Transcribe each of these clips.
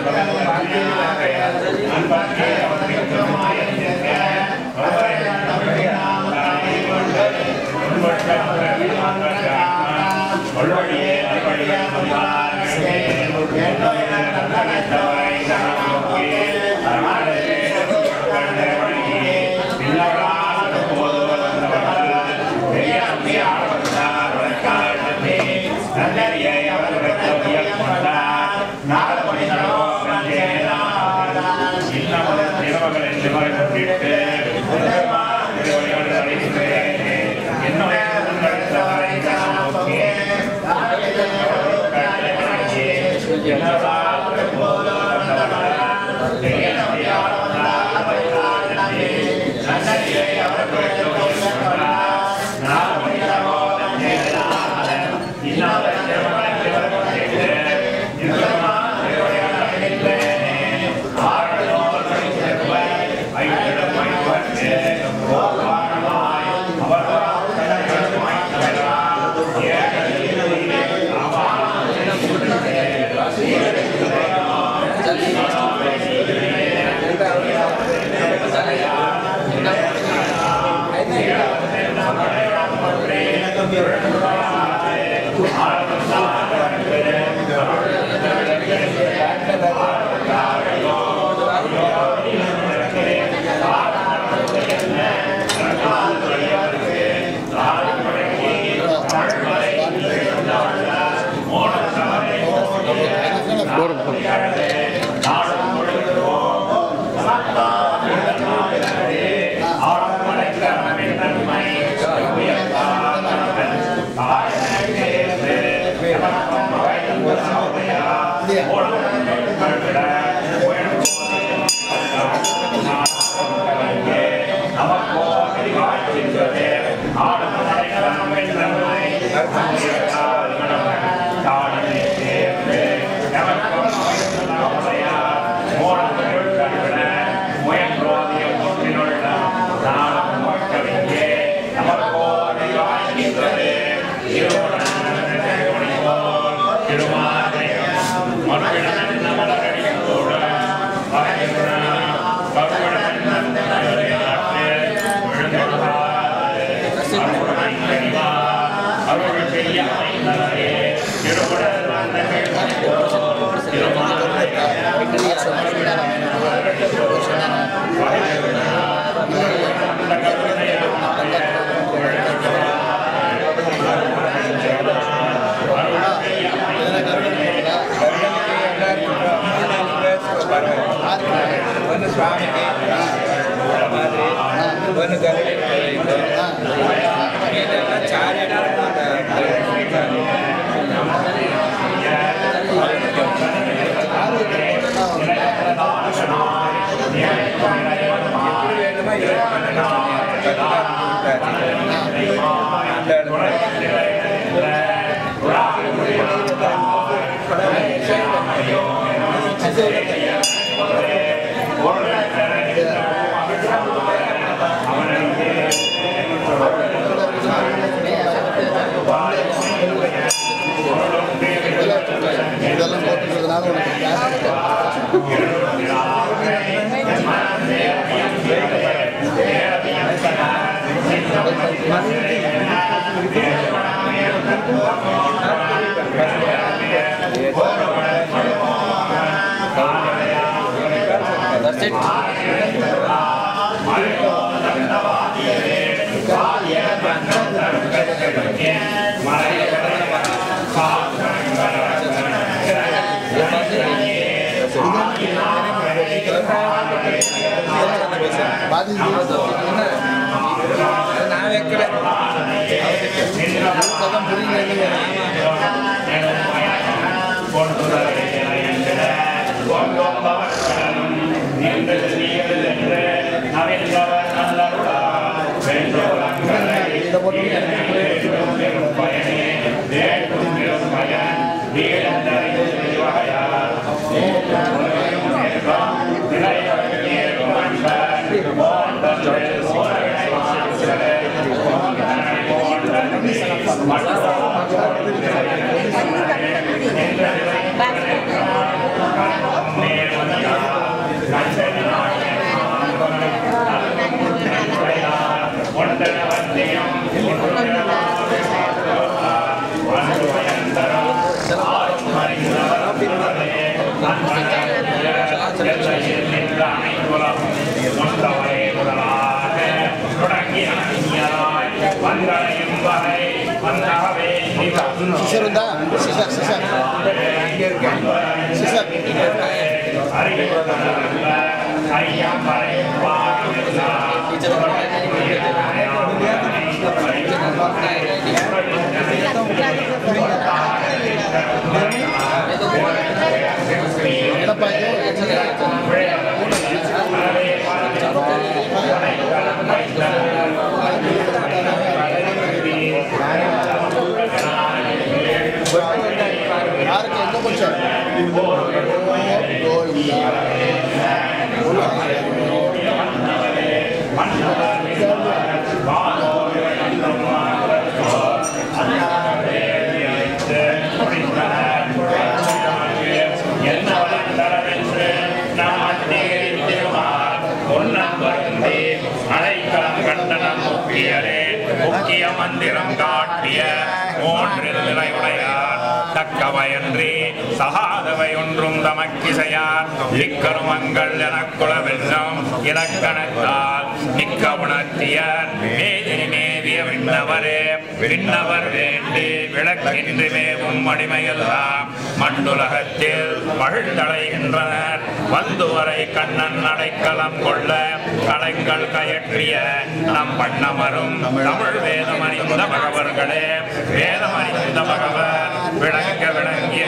ಒಂದು ಸ್ವಾಮಿಗೆ ಮಾದ್ರಿ ಒಂದು ಗರಡಿ ಇದೆಲ್ಲ ಚಾರ್ಜ್ இதெல்லாம் போட்டுக்கிறதுனால உனக்கு கேஸ் That's it. பாதி ನಾವೆಕ್ಕಡೆ தான் புரியல இதை போட்டு Back. சிசர் உண்டா சிசர் சிசர் சிசர் என்னப்பா இது யாருக்கு எந்த கொஞ்சம் முக்கிய மந்திரம் காட்டிய மூன்றில் நிலையுடையார் தக்கவையன்றி சகாதவை ஒன்றும் தமக்கிசையார் இக்கருமங்கள் எனக்குள வெல்லம் இலக்கணத்தால் மிக்க உணர்த்தியர் மேதினி மேவிய விண்ணவரே விண்ணவர் வேண்டி விளக்கின்றி மேவும் மடிமையெல்லாம் மண்டுலகத்தில் பழுதடைகின்றனர் வந்து வரை கண்ணன் அடைக்கலம் கொள்ள கலைங்கள் கயற்றிய நம் பண்ணமரும் தமிழ் வேதம் அறிந்த பகவர்களே வேதம் அறிந்த பகவர் விளங்க விளங்கிய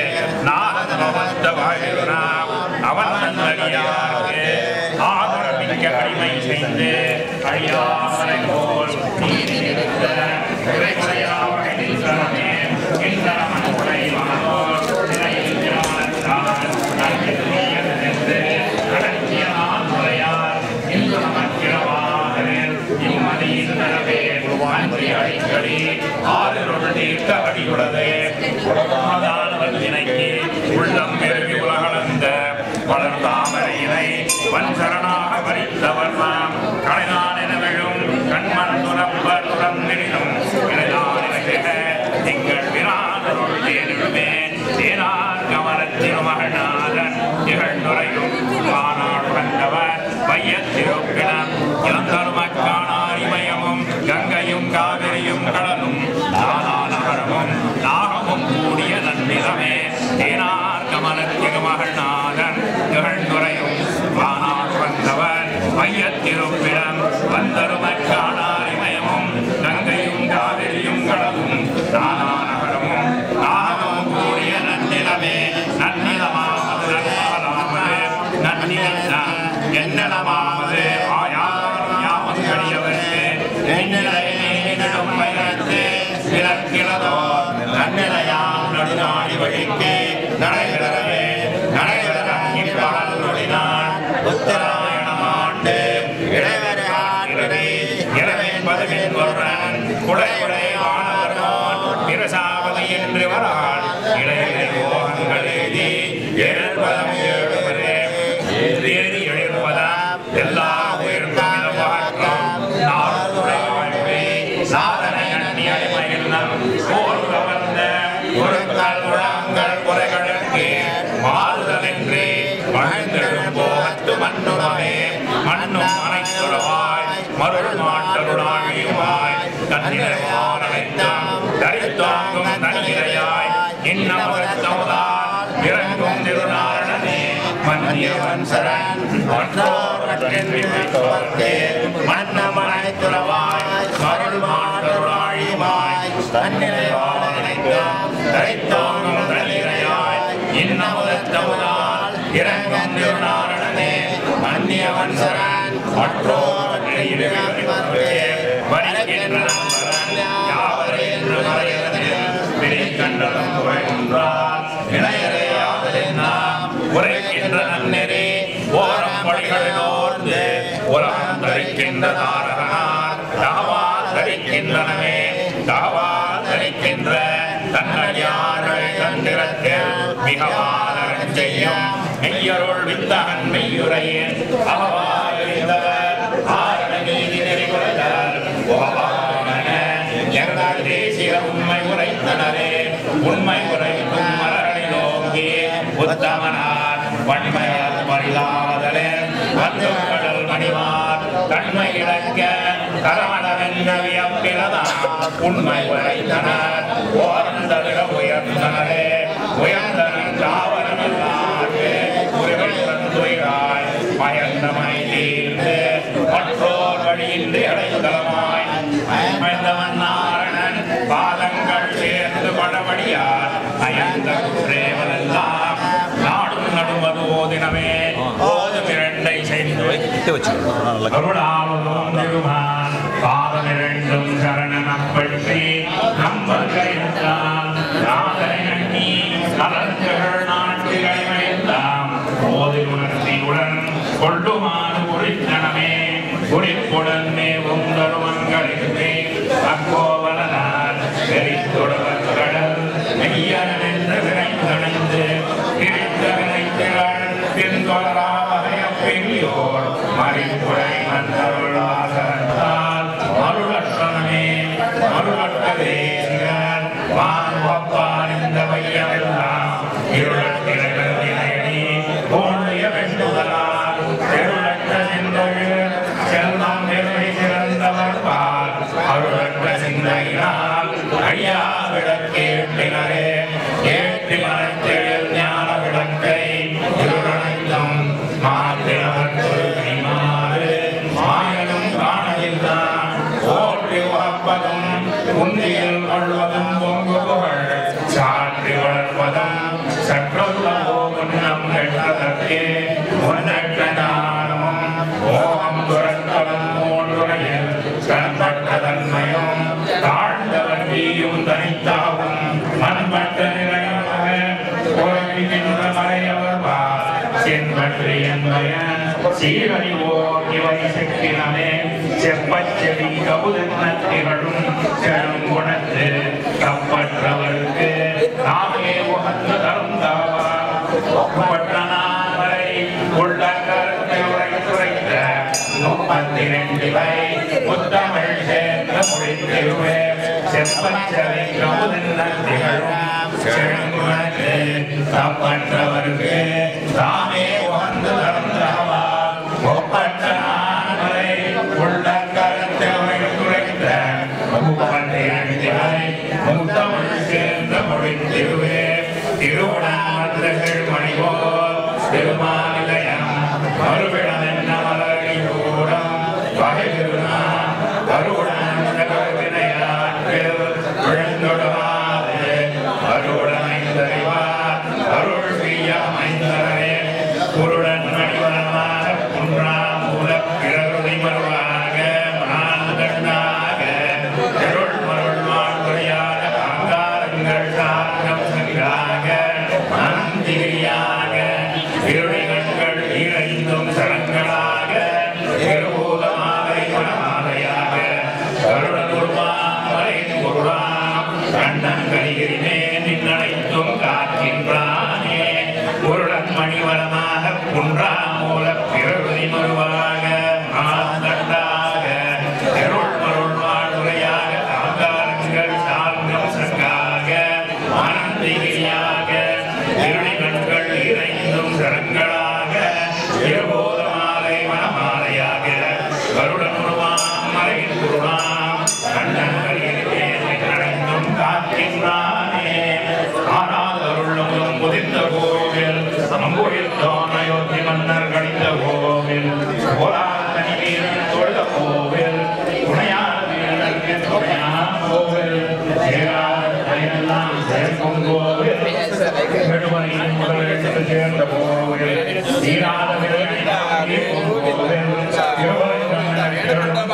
நாதமவந்த வாழ்கிறாம் அவன் நன்னடியாருக்கு ஆதரமிக்க அடிமை செய்து அழியாமலை போல் நீதி நிறுத்த இறைமுறையாக நின்றனே இன்றமன் உடைவானோர் நிலையில் ஞானத்தால் நன்றியது நின்று அடக்கிய நான் முறையார் இன்று நமக்கிரவாகவில் இம்மதியின் நலவே அன்றி அடிக்கடி ஆறுருள் தீர்க்க அடியுள்ளதே உலகமாதானவர் நினைக்கு உள்ளம் பெருகி உலகளந்த வளர்ந்தாமரையினை வஞ்சரணாக வரித்தவர் நாம் கலைநான் என விழும் கண்மண் துறப்பர் துறந்திடும் இளையான் என திங்கள் வினாதருள் தேனிடுமே தேனார் கமலத்தின் மகநாதன் திகழ்ந்துரையும் வானாடு கண்டவர் வையத்திருப்பிடம் இளந்தருமக்கானார் இமயமும் கங்கையும் காவிரியும் கடலும் நானாநகரமும் நாகமும் கூடிய நன்னிலமே தேனார் கமலத்தின் மகநாதன் திகழ்ந்துரையும் வானாடு வந்தவர் வையத்திருப்பிடம் வந்தருமக்கானார் இமயமும் கங்கையும் காவிரியும் கடலும் நானாநகரமும் நாகமும் கூடிய நன்னிலமே நன்னிலமாவது நன்மகளாவது நன்னிலம் என்னமாவது ஆயாரும் யாமம் கடியவருக்கு என்னிடம் வைத்து பிறக்கிறதோ நன்னிலையாம் நடுநாடி வழிக்கு நடைபெறவே நடைபெற இப்பகல் நொடினான் உத்தராயணம் ஆண்டு இடைவரை இரவே பதவின் ஒருவன் குடையுடை ஆனவர்கோன் பிரசாவதி என்று வராள் இடையிலை யோகங்கள் எழுதி ஏழ்பதம் ஏழுவரே ஏறி எழுப்பதாம் எல்லா உயிர்க்கும் இலவாக்கம் நாளுரை வாழ்வே சாதனை அண்ணி அடிமையில்லம் போர் கவர்ந்த பொருட்கள் உழங்கள் குறைகளுக்கு மாறுதலின்றி வாழ்ந்தெழும் போகத்து மண்ணுடமே மண்ணும் அனைத்துறவாய் மருள் மாட்டருளாகியுமாய் தன்னிறைவார் அனைத்தாம் தரித்தாங்கும் தன்னிறையாய் இன்னமகத்தமுதால் இறங்கும் திருநாரணனே மன்னியவன் சரண் மற்றோர்கற்றின் விமித்தோர்க்கே மன்னமனை துறவாய் மருள் மாட்டருளாழியுமாய் தன்னிறைவார் அனைத்தாம் தரித்தாங்கும் தன்னிறையாய் இன்னமகத்தமுதால் இறங்கும் திருநாரணனே மன்னியவன் சரண் மற்றோர்கற்றின் விமித்தோர்க்கே வருகின்ற நண்பரன் யாவரே என்று மறையதில் பிரிக்கண்டலம் குறைகின்றார் இணையறையாவதெல்லாம் உரைக்கின்ற நன்னெறி ஓரம் படிகளோர்ந்து உலகம் தரிக்கின்ற தாரகனார் தாவா தரிக்கின்றனவே தாவா தரிக்கின்ற தன்னடியார்கள் தந்திரத்தில் மிகவாதரன் செய்யும் மெய்யருள் வித்தகன் மெய்யுரையின் அவவாயிருந்தவர் ஆரண நீதி நெறிகுலைதல் உபவாமன எங்கள் தேசிய உண்மை உரைத்தனரே உண்மை உரைக்கும் மலரிலோங்கி உத்தமனார் வன்மையால் பரிதாதலே வந்து கடல் மணிவார் தன்மை இழக்க தரமளவென்ற வியப்பிலதா உண்மை உரைத்தனர் ஓர்ந்ததிட உயர்ந்தனரே உயர்ந்தனர் தாவரமில்லார்க்கு உரிமை தந்துயிராய் மயந்தமை தீர்ந்து மற்றோர் வழியின்றி அடைந்தலமாய் மயந்தவன் நாரணன் பாதங்கள் சேர்ந்து படபடியார் அயந்த குற்றேவலெல்லாம் நாடும் நடுவது ஓதினமே ஓதும் இரண்டை செய்து அருளாளரும் திருமான் பாதம் இரண்டும் சரணமப்படுத்தி நம்பர் கைவிட்டான் நாதனை அண்ணி கலந்துகள் நாட்டுகளை மயந்தாம் ஓதி உணர்த்தியுடன் கொள்ளுமாறு உரித்தனமே குறிப்புடன் மேவும் தருமங்களுக்கு அக்கோவலனார் வெறித்தொடர் கடல் மெய்யனென்று விரைந்தடைந்து பிரித்த வினைத்திகள் பின்தொடராவகைய பெரியோர் மறிப்புரை வந்தருளாசரத்தால் மருளற்றனமே மருளற்றதே சிகர் வான்வப்பால் இந்த வையமெல்லாம் இருளத்திரையடி தோன்றிய வெண்டுதலால் தெருளற்ற சிந்தையில் செல்வம் பெருமை சிறந்தவர் பால் அருளற்ற சிந்தையினால் ஐயா விளக்கேட்டினரே ஏற்றி மறைத்தெழில் ஞான விளக்கை இருளனைத்தும் மாற்றினவர் கொள்கை மாறு மாயனும் காணலில்தான் ஓற்றி உகப்பதும் உந்தியில் கொள்வதும் பொங்கு புகழ் சாற்றி வளர்ப்பதும் சற்றுள்ளவோ முன்னம் கெட்டதற்கே முன்னற்ற ஞானமும் ஓகம் துறத்தலும் மூன்றுரையில் கண்பட்ட தன்மையும் தாழ்ந்தவன் வீயும் தனித்தாவும் மண்பட்ட நிலையாக உறவிகின்ற மறையவர் பார் சென்பற்றி என்பயன் சீரடி ஓர் இவை செக்கினமே செப்பச்செடி கவுதென்ன திகழும் செழும் குணத்து கப்பற்றவருக்கு நாமே உகந்து தருந்தாவா ஒப்பற்ற நாவரை உள்ள கருத்தை உரைத்துரைத்த முப்பத்தி ரெண்டிவை முத்தமிழ் சேர்ந்த முடித்திருவே செப்பச்செடி கவுதென்ன திகழும் செழுங்குணத்து கப்பற்றவருக்கு தாமே உகந்து தருந்தாவா ஒப்பற்ற நாவரை உள்ள கருத்தை உரைத்துரைத்த முப்பத்தி ரெண்டிவை முத்தமிழ் சேர்ந்த முடித்திருவே திருவண்ணாமலைகள் மணிபோல் திருமாநிலையம் மறுவிடம் என்ன மலரி கூடம் வகை திருநா கருவுடன் வினையாற்றில் விழுந்தொடுவாது அருளமைந்தறிவார் அருள் செய்ய அமைந்தரே குருடன் மணிவனமாக குன்றாம் மூலப் பிறருதி மருவாக மாந்தண்டாக அருள் மருள் வாழ்வுரையாக அங்காரங்கள் சார்கம் சங்காக மந்திரியாக இருளைகள் இறைந்தும் சரங்களாக திருபூதமாலை மனமாலையாக கருடனுருவாமலை குருடாம் கண்ணன் கலிகிரினே நின்னழைத்தும் காக்கின்றானே குருடன் மணிவரமாக குன்றா மூல பிறகுதி மருவாக மாந்தண்டாக அருள் மருள் வாழ்வுரையாக ஆங்காரங்கள் சார்ந்தம் சங்காக ஆனந்திரியாக இருளிகண்கள் இறைந்தும் சரங்களாக இருபோதமாலை மனமாலையாக கருடனுருவாம் மலையின் குருடாம் கண்ணங்களிலே நடந்தும் காக்கின்றானே ஆனால் அருளும் முதிர்ந்த கோவில் அம்புயில் தோணையொத்தி மன்னர் கணிந்த கோவில் போரால் தனி வீரன் தொழுத கோவில் துணையான வீரனுக்கு துணையான கோவில் சேராத பயனெல்லாம் சேர்க்கும் கோவில் நெடுமணியின் முதலிடத்தில் சேர்ந்த கோவில் தீராத விரைவில் கோவில் திருவரங்கன் திருடும்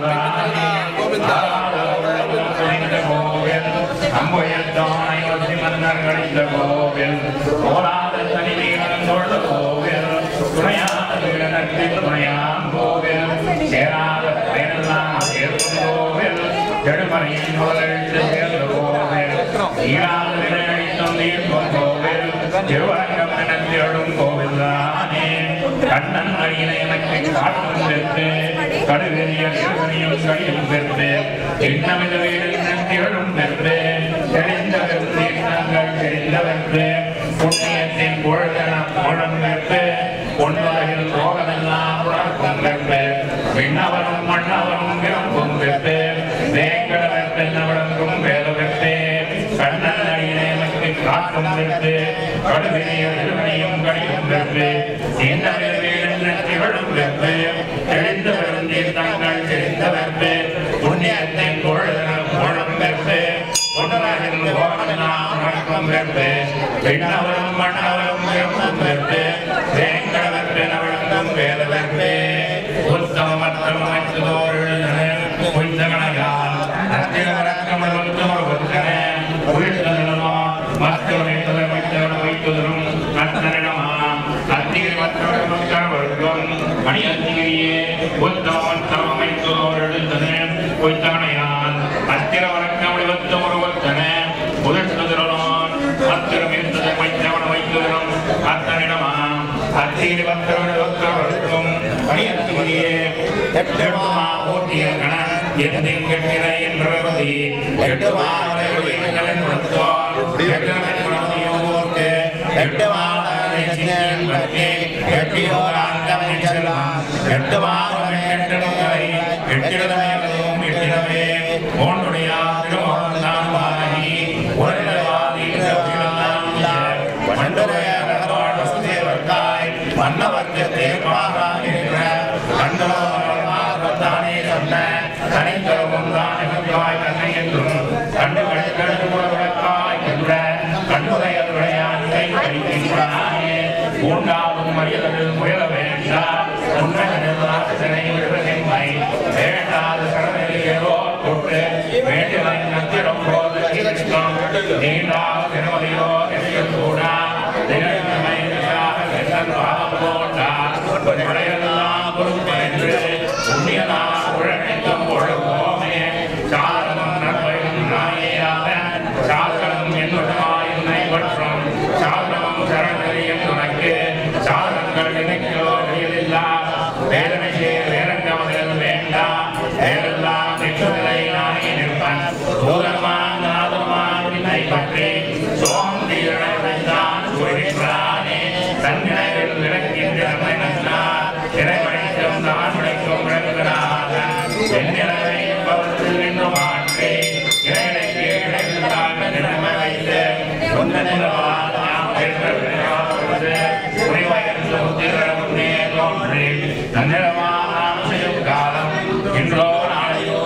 கோவில் அம்புயல் தோணை ஒத்தி மன்னர் கணிந்த கோவில் போராத தனி வீரன் தொழுத கோவில் துணையான வீரனுக்கு துணையாம் கோவில் சேராத பயனெல்லாம் சேர்க்கும் கோவில் கெடுமறையின் முதலெழுத்து சேர்ந்த கோவில் ஈராத விளையளித்தும் தீர்க்கும் கோவில் திருவரங்கம் எனத்திரடும் கோவில் தானே கண்ணன் அடியினை எனக்கு காட்டும் பெற்று கடுவெறியல் இருவரையும் கடியும் பெற்று எண்ணமித வீடு திகழும் பெற்று தெரிந்தவர் தீர்த்தங்கள் தெரிந்தவர்க்கு புண்ணியத்தின் பொழுதனம் முழம் பெற்று பொன்னுலகில் ரோகமெல்லாம் உணர்க்கும் பெற்று விண்ணவரும் மன்னவரும் விரும்பும் பெற்று வேங்கடவர் பெண்ணவழங்கும் வேத பெற்று கண்ணன் அடியினேமக்கு காக்கும் பெற்று கடுவினையும் இருவனையும் கடியும் பெற்று இன்னவர் வீடு திகழும் பெற்று தெரிந்தவரும் தீர்த்தங்கள் தெரிந்தவர்க்கு புண்ணியத்தின் பொழுதனம் முழம் பெற்று பொன்னுலகில் ரோகமெல்லாம் உணர்க்கும் பெற்று விண்ணவரும் மன்னவரும் விரும்பும் பெற்று வேங்கடவர் பெண்ணவழங்கும் வேத பெற்று உத்தமமற்றம் அமைத்ததோர் புய்தகணையால் அத்திரவரக்கமர்வத்தமர்வத்தன உயிர்த்தனோ மற்றவனை தலைமைத்தவன வைத்ததரும் நத்தனிடமா அத்திகிரி மற்றவர்கள் மக்கள் அணியத்திகிரியே உத்தமமற்றம் அமைத்ததோர் எழுந்தன பொய்த்தகணையால் அத்திரவரக்கமர்வத்தம் ஒருவத்தன உயிர்த்ததிரனோன் மத்திரம் இருந்ததை வைத்தவன வைத்ததரும் அத்தனிடமா அத்திகிரி மற்றவர்களுக்கும் அணியத்திகிரியே எட்டுமா போட்டிய கணன் எந்தின் கெட்டின என்றவதி எட்டுமா வரைகளின் உணர்த்தோர் எட்டுமன் குணமையோர்க்கு எட்டுமா மன்னவர்க்கு தேர்வாக என்ற கண்டோதானே சொன்ன தனித்தரவும் தான் எமக்காய் தன்னை என்றும் கண்டுகளை கண்டுகுணவிளக்காய் என்ற கண்ணுடையருடைய அன்பை கழிக்கின்றானே பூண்டாவும் மரியதர்கள் முயல வேண்டாம் உண்மையை விடுவதில்லை வேண்டாத கடமையிலோ தொட்டு வேண்டியதை நத்திரம் போது இருக்கும் நீண்டாத திருமதியோ எதையும் கூட திகழ்ந்தமை வெள்ளம் பாவம் போட்டார் உடையெல்லாம் பொறுப்பேற்று புண்ணியனா உழக்கம் ஒழுவோமே சாதனம் நன்மையும் நாயேயாக சாதனம் என்னுடமாய் என்னை பற்றும் சாதனம் சரணறியும் உனக்கு சாதனங்கள் நினைக்கிறோ நிலையில்லா வேதனை செய்ய வேறங்கவதில் வேண்டாம் வேறெல்லாம் நிற்கவில்லை நானே நிற்பன் தூரமாக நாதமாக என்னை பற்றி சோம் தீரணைதான் கூறுகிறானே தன்னிலையில் விளக்கின்ற நன்னார் இறைவனைக்கும் நான் உழைக்கும் விளங்குகிறாக என்னிலவை பவத்தில் நின்று மாற்றி இறைவனைக்கு இடையில்லாம நிலைமை வைத்து சொந்த நிலவால் நாம் பெற்ற விளையாடுவது உரிவயர்ந்து முத்திர முன்னே தோன்றி தன்னிலமாக நாம் செய்யும் காலம் இன்றோ நாளையோ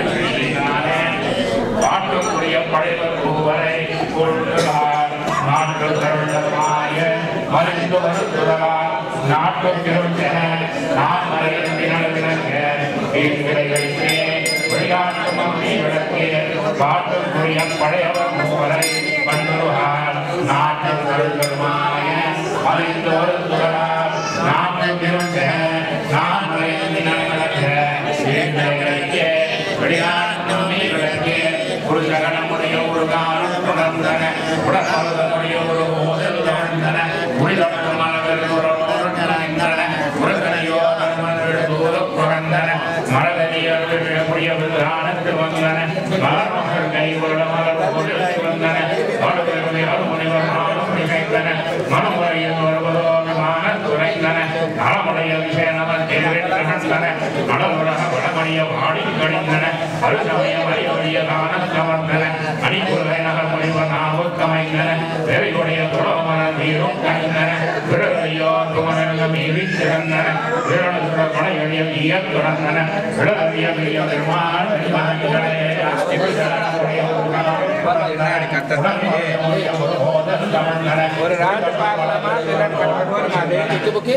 நானே பாட்டுக்குரிய படைவர் பூவரை கொள்கிறார் நாட்டு தருணமாய மறைந்து வருத்துதலால் நாட்டு திருச்சன நான் மறைந்து நடவிலங்க வீடுகளை வைத்தே விளையாட்டு மம்மி விளக்கே பாட்டுக்குரிய படையவர் பூவரை பண்புகார் நாட்டு தருணமாய மறைந்து வருத்துதலால் நாட்டு திருச்சன நான் மறைந்து நடவிலங்க வீடுகளை வைத்தே விளையாட்டு மம்மி விளக்கே ஒரு ஜகனமுடைய ஒரு காலம் தொடர்ந்தன உடற்படைய ஒரு மோதல் தொடர்ந்தன உயிரிழக்கும் மலர்கள் ஒரு நிறைந்தன உலகனையோ நன்மன்கள் தூரம் புகழ்ந்தன மரதனியர்கள் விழக்கூடிய விதானத்து வந்தன மலர் மக்கள் கை உள்ள மலர் பொருளுக்கு வந்தன மறுபெருமை அருமுனிவர் நாளும் நிகழ்ந்தன மனமுறையில் வருவதோகமான துறைந்தன நலமுடைய விஷயனவன் தெரிவித்தன நலமுலக வடமணிய வாடி கழிந்தன அருசமய மறியொழிய தானம் கவர்ந்தன அணிபுரை நகர் முனிவர் நாவுக்கமைந்தன வெறியுடைய துளமன நீரும் கணிந்தன பிறகையோ துமரங்க மீறி சிறந்தன விரணுசுர கொடையழிய ஈயத் துறந்தன விளவிய பெரிய பெருமாள் பெருமாள்களே ஒரு ராண்டு பார்க்கலாமா திறன் கட்டுவோம் அது புக்கு புக்கு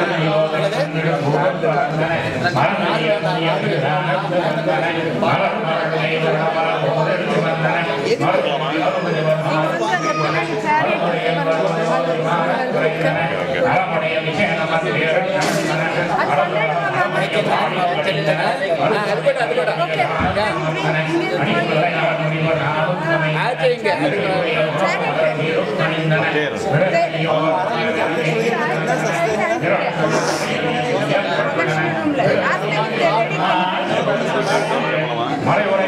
ஆச்சு இங்க சரி மறைவுரை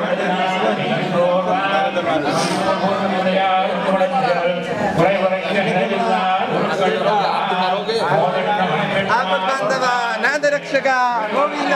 ಆಪತ್ಬಾಂಧವ ನಾದರಕ್ಷಕ ಗೋವಿಂದ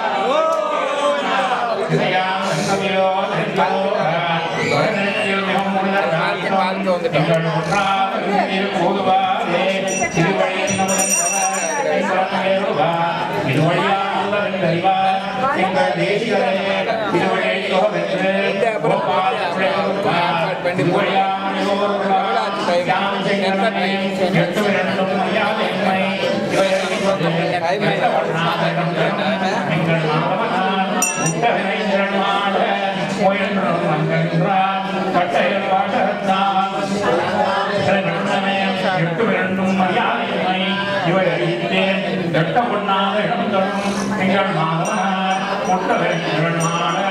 எட்டு இரண்டும் மரியாதைமை இவை அறிவித்தேன் எட்ட பொன்னாக இடம் தரும் எங்கள் மாதவனார் முட்ட வேண்டும்